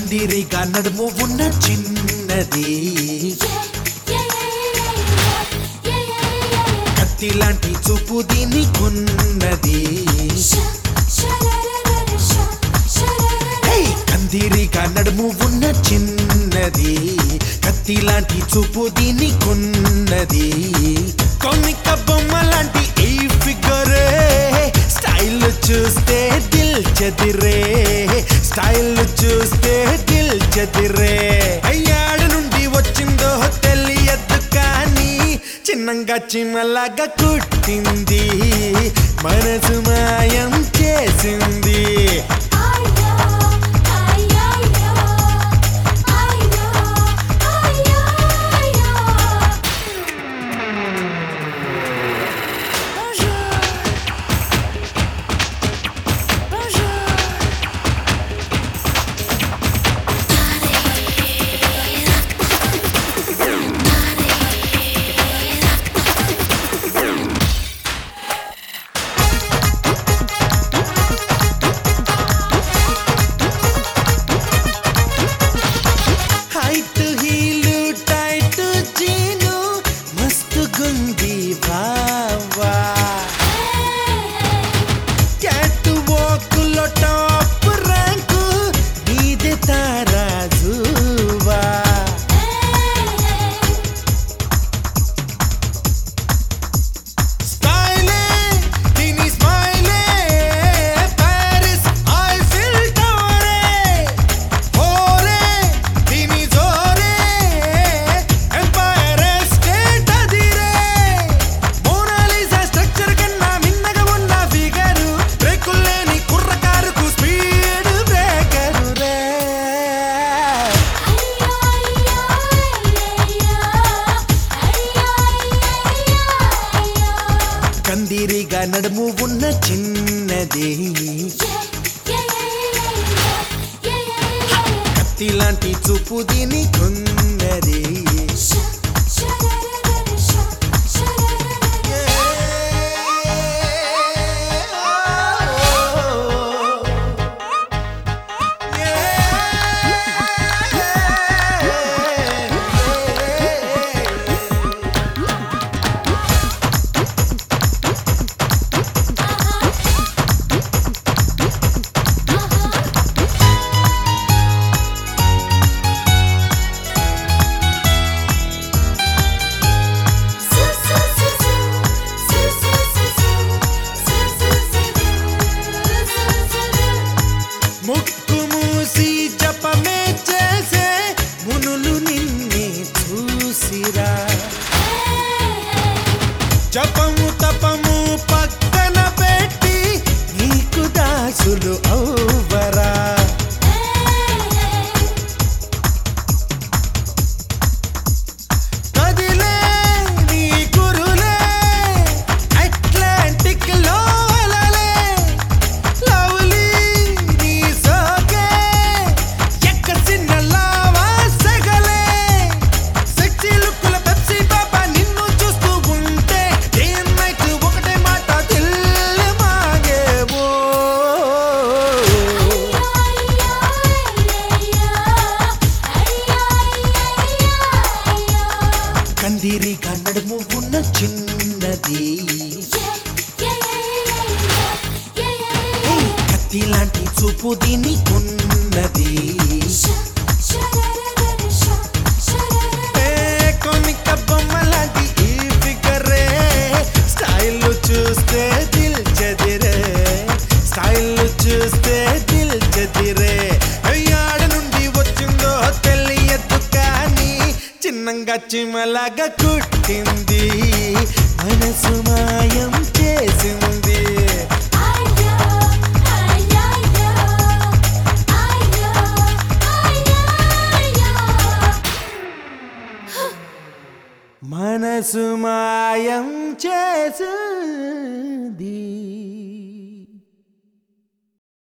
కందిరిగా నడుము ఉన్న చిన్నది కత్తి లాంటి చూపు దీనికి ఉన్నది ఏయ్! కందిరిగా నడుము ఉన్న చిన్నది కత్తి లాంటి చూపు దీనికున్నది కొనిక బొమ్మ లాంటి ఈ ఫిగరే స్టైల్ చూస్తే దిల్ చదిరే స్టైల్ చూస్తే దిల్ చదిరే అయ్యాడు నుండి వచ్చిందో తెలియదు కానీ చిన్నంగా చిమ్మలాగా కుట్టింది మనసు మాయం చేసింది హైట్ హీలు టైట్ జీను మస్తు గుంది బావా క్యాట్ వాకులో టాప్ ర్యాంకు నీదే తారాజువా స్టైలే దీని స్మైలే ప్యారిస్ ఐఫిల్ టవరే ఓరే దీని జోరే ఎంపైర్ స్టేట్ అదిరే మోనాలిసా స్ట్రక్చర్ కన్నా మిన్నగా ఉన్న ఫిగరు బ్రేకుల్లేని కుర్రకారుకు స్పీడ్ బ్రేకరు రే కందిరిగా నడుము ఉన్న చిన్నది కత్తి లాంటి చూపు దీనికున్నది ముక్కు మూసి జపమే చేసే మునులు నిన్నే చూసిరా జపము తపము పక్కన పెట్టి నీకు దాసులు ఔవరా కదిలే నీ గురులే అట్లాంటిక్ లో అలలే లవ్లీ నీ సోకే ఎక్కసిన లావా సగలే సెక్సీ లుక్కుల పెప్సీ బాబా నిన్ను చూస్తూ ఉంటే డే అండ్ నైట్ ఒకటే మాట దిల్ మాగేవో కందిరి కన్నడము ఉన్న చిన్నది ఏయ్! కత్తి లాంటి చూపు దీనికున్నది ఏ కొనిక బొమ్మ లాంటి ఈ ఫిగరే స్టైల్ చూస్తే దిల్ చదిరే స్టైల్ చూస్తే దిల్ చదిరే అయ్యాడ నుండి వచ్చిందో తెలియదు కానీ చిన్నంగా చిమలాగా కుట్టింది మనసు మాయం చేసింది మనసు మాయం చేసింది